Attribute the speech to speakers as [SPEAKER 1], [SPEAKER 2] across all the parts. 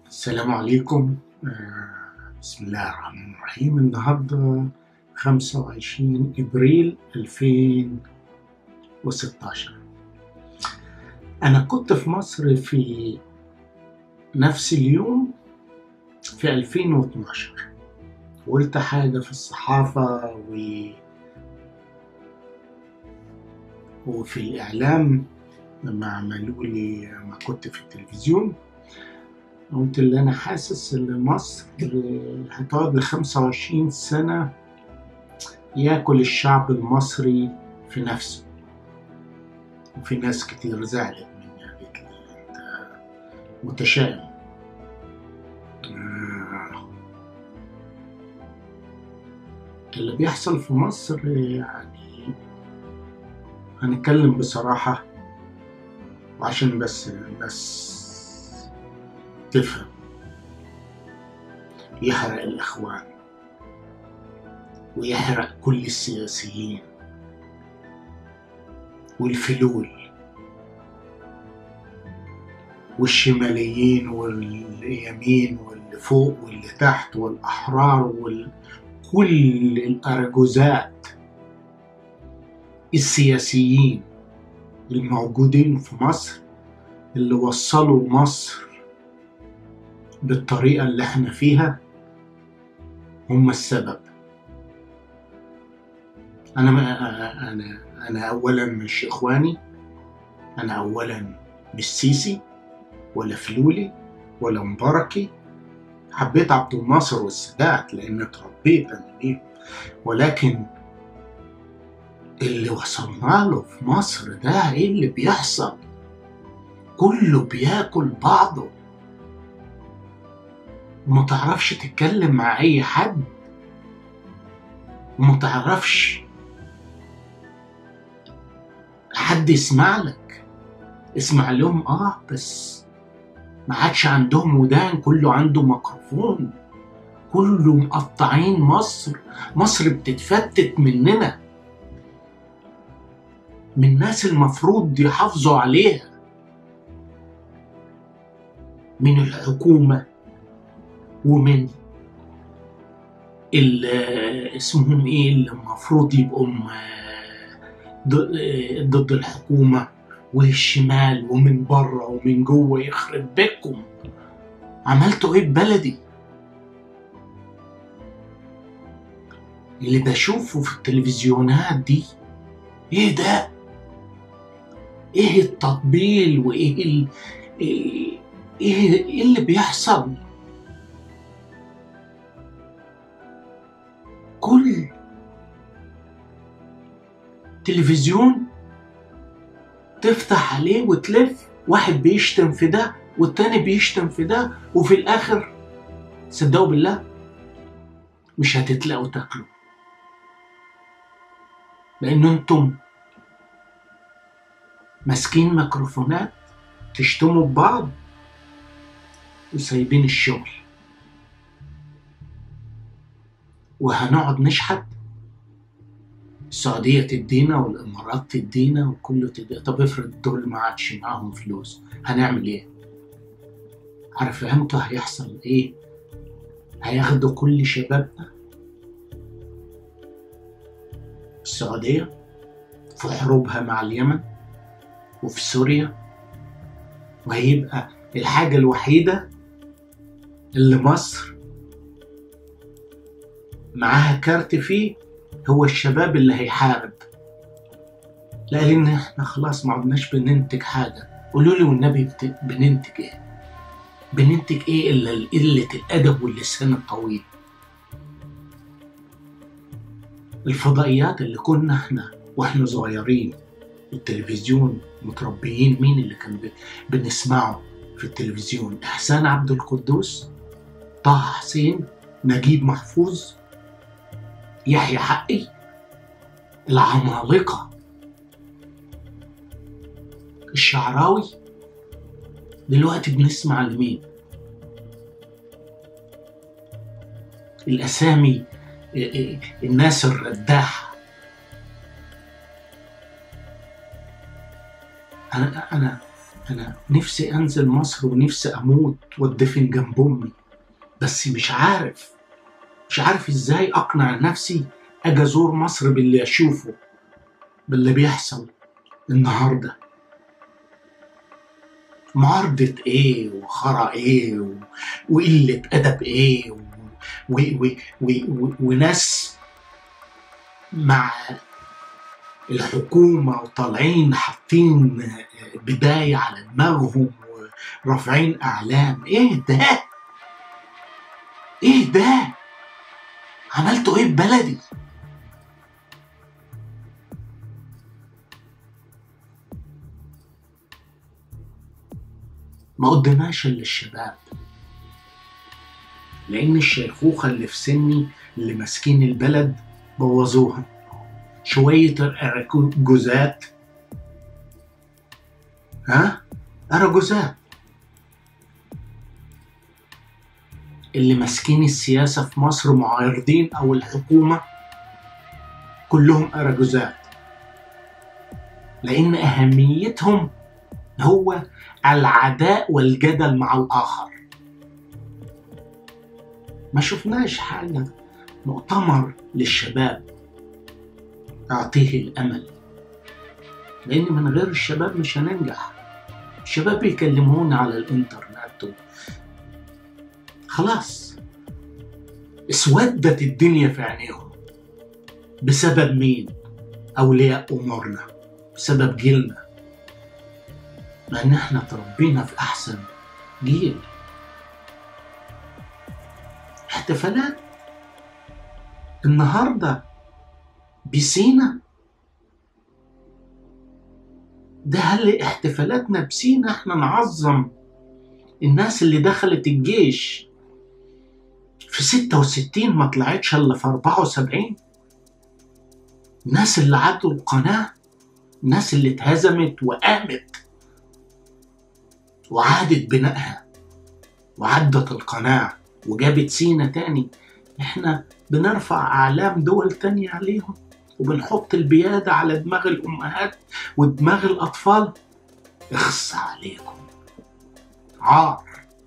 [SPEAKER 1] السلام عليكم آه، بسم الله الرحمن الرحيم النهاردة 25 إبريل 2016 أنا كنت في مصر في نفس اليوم في 2012 قلت حاجة في الصحافة و وفي الإعلام لما عملوا لي ما كنت في التلفزيون قلت اللي أنا حاسس إن مصر هتقعد ل 25 سنة ياكل الشعب المصري في نفسه وفي ناس كتير زعلت مني قالت لي أنت متشائم آه، اللي بيحصل في مصر يعني هنتكلم بصراحة وعشان بس الناس تفهم يحرق الإخوان ويحرق كل السياسيين والفلول والشماليين واليمين واللي فوق واللي تحت والأحرار وكل الأرجوزات السياسيين الموجودين في مصر اللي وصلوا مصر بالطريقة اللي احنا فيها هم السبب أنا ما أنا أنا أولا مش إخواني أنا أولا مش سيسي ولا فلولي ولا مباركي حبيت عبد الناصر والسادات لأن اتربيت أنا بيهم ولكن اللي وصلنا له في مصر ده ايه اللي بيحصل كله بياكل بعضه وما تعرفش تتكلم مع اي حد وما تعرفش حد يسمع لك اسمع لهم اه بس ما عادش عندهم ودان كله عنده ميكروفون كله مقطعين مصر مصر بتتفتت مننا من ناس المفروض يحافظوا عليها من الحكومة ومن ال- اسمهم ايه اللي المفروض يبقوا م- ضد- ضد الحكومة والشمال ومن بره ومن جوه يخرب بيتكم عملتوا ايه ببلدي اللي بشوفه في التلفزيونات دي ايه ده ايه التطبيل وايه ال... ايه إيه اللي بيحصل كل تلفزيون تفتح عليه وتلف واحد بيشتم في ده والتاني بيشتم في ده وفي الاخر صدقوا بالله مش هتتلاقوا تاكلوا لان انتم ماسكين ميكروفونات تشتموا ببعض وسايبين الشغل وهنقعد نشحت السعودية تدينا والإمارات تدينا وكله تدينا طب افرض دول ما عادش معاهم فلوس هنعمل ايه؟ عارف امتى هيحصل ايه؟ هياخدوا كل شبابنا السعودية في حروبها مع اليمن وفي سوريا وهيبقى الحاجة الوحيدة اللي مصر معاها كارت فيه هو الشباب اللي هيحارب لأن احنا خلاص ما عدناش بننتج حاجة قولوا لي والنبي بت- بننتج ايه بننتج ايه الا قلة الأدب واللسان الطويل الفضائيات اللي كنا احنا واحنا صغيرين التلفزيون متربيين مين اللي كان بي- بنسمعه في التلفزيون إحسان عبد القدوس طه حسين نجيب محفوظ يحيى حقي العمالقة الشعراوي دلوقتي بنسمع لمين الأسامي إيه إيه الناس الرداحة أنا أنا أنا نفسي أنزل مصر ونفسي أموت وأدفن جنب أمي بس مش عارف مش عارف إزاي أقنع نفسي أجي أزور مصر باللي أشوفه باللي بيحصل النهارده معارضة ايه وخرا ايه و... وقلة أدب ايه و... و... و... و... و... وناس مع الحكومة وطالعين حاطين بداية على دماغهم ورافعين أعلام ايه ده؟ ايه ده؟ عملتوا ايه ببلدي؟ ما قدمهاش الا الشباب لان الشيخوخه اللي في سني اللي ماسكين البلد بوظوها شويه ارجوزات ها ارجوزات اللي ماسكين السياسه في مصر معارضين او الحكومه كلهم ارجوزات لان اهميتهم هو العداء والجدل مع الآخر ما شفناش حاجة مؤتمر للشباب أعطيه الأمل لأن من غير الشباب مش هننجح الشباب يكلمونا على الإنترنت و... خلاص اسودت الدنيا في عينيهم بسبب مين؟ أولياء أمورنا بسبب جيلنا مع ان احنا تربينا في احسن جيل احتفالات النهارده بسينا ده هل احتفالاتنا بسينا احنا نعظم الناس اللي دخلت الجيش في 66 ما طلعتش الا في 74 الناس اللي عدوا القناه الناس اللي اتهزمت وقامت وعادت بنائها وعدت القناع وجابت سينا تاني احنا بنرفع اعلام دول تانية عليهم وبنحط البيادة على دماغ الأمهات ودماغ الأطفال اخص عليكم عار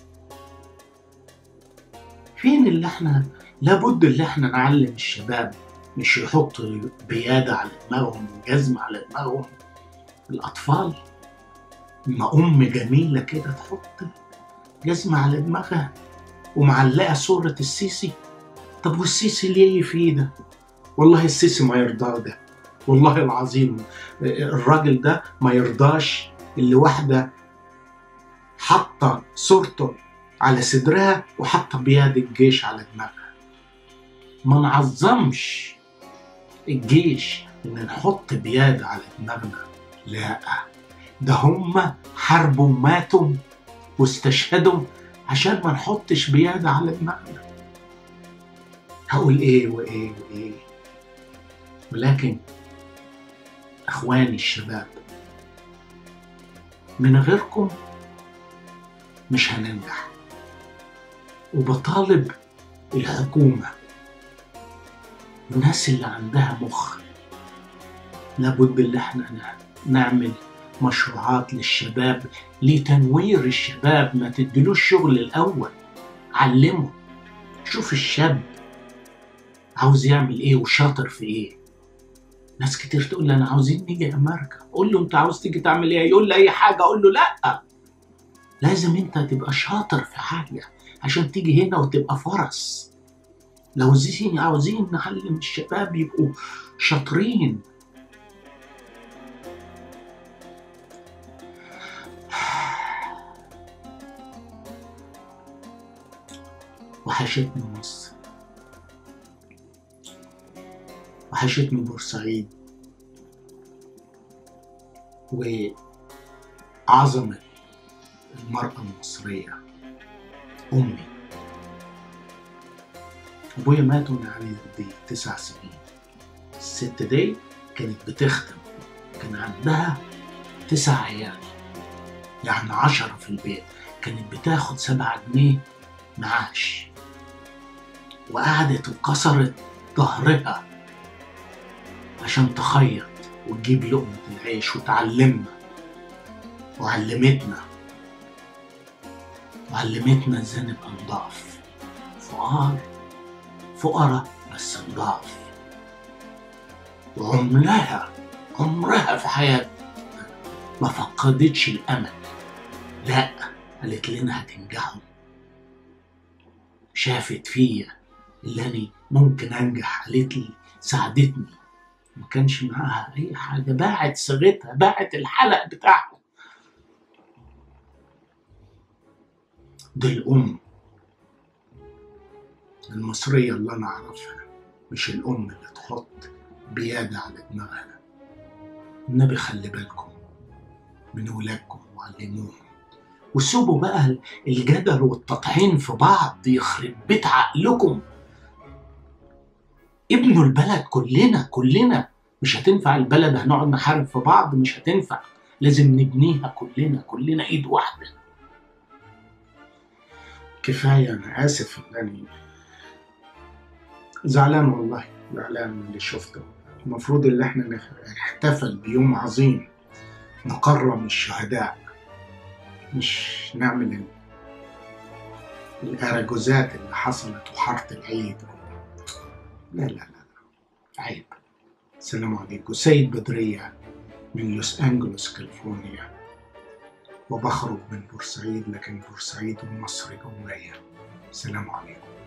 [SPEAKER 1] فين اللي احنا لابد اللي احنا نعلم الشباب مش يحطوا بيادة على دماغهم وجزمة على دماغهم الأطفال ما أم جميلة كده تحط جزمة على دماغها ومعلقة صورة السيسي طب والسيسي ليه في ده؟ والله السيسي ما يرضى ده والله العظيم الراجل ده ما يرضاش اللي واحدة حاطة صورته على صدرها وحاطة بياد الجيش على دماغها ما نعظمش الجيش ان نحط بياد على دماغنا لا ده هم حاربوا وماتوا واستشهدوا عشان ما نحطش بيادة على دماغنا هقول ايه وايه وايه ولكن اخواني الشباب من غيركم مش هننجح وبطالب الحكومة الناس اللي عندها مخ لابد اللي احنا نعمل مشروعات للشباب لتنوير الشباب ما تدلوش شغل الأول علمه شوف الشاب عاوز يعمل ايه وشاطر في ايه ناس كتير تقول لي انا عاوزين نيجي امريكا اقول له انت عاوز تيجي تعمل ايه يقول لي اي حاجه اقول له لا لازم انت تبقى شاطر في حاجه عشان تيجي هنا وتبقى فرس لو زين عاوزين نعلم الشباب يبقوا شاطرين وحشتني مصر وحشتني بورسعيد وعظمة المرأة المصرية أمي أبويا مات وأنا عندي تسع سنين الست دي كانت بتخدم كان عندها تسع عيال يعني عشرة في البيت كانت بتاخد سبعة جنيه معاش وقعدت وكسرت ظهرها عشان تخيط وتجيب لقمة العيش وتعلمنا وعلمتنا وعلمتنا ازاي نبقى نضعف فقار فقراء بس نضعف وعمرها عمرها في حياتها ما فقدتش الامل لا قالت لنا هتنجحوا شافت فيا اللي انا ممكن انجح قالت لي ساعدتني ما كانش معاها اي حاجه باعت صيغتها باعت الحلق بتاعها دي الام المصريه اللي انا اعرفها مش الام اللي تحط بيادة على دماغها النبي خلي بالكم من ولادكم وعلموهم وسيبوا بقى الجدل والتطحين في بعض يخرب بيت عقلكم ابنوا البلد كلنا كلنا مش هتنفع البلد هنقعد نحارب في بعض مش هتنفع لازم نبنيها كلنا كلنا ايد واحده كفايه انا اسف انني زعلان والله زعلان من اللي شفته المفروض ان احنا نحتفل بيوم عظيم نكرم الشهداء مش نعمل الأراجوزات اللي حصلت وحارة العيد لا لا لا عيب السلام عليكم سيد بدرية من لوس أنجلوس كاليفورنيا وبخرج من بورسعيد لكن بورسعيد ومصر جوايا السلام عليكم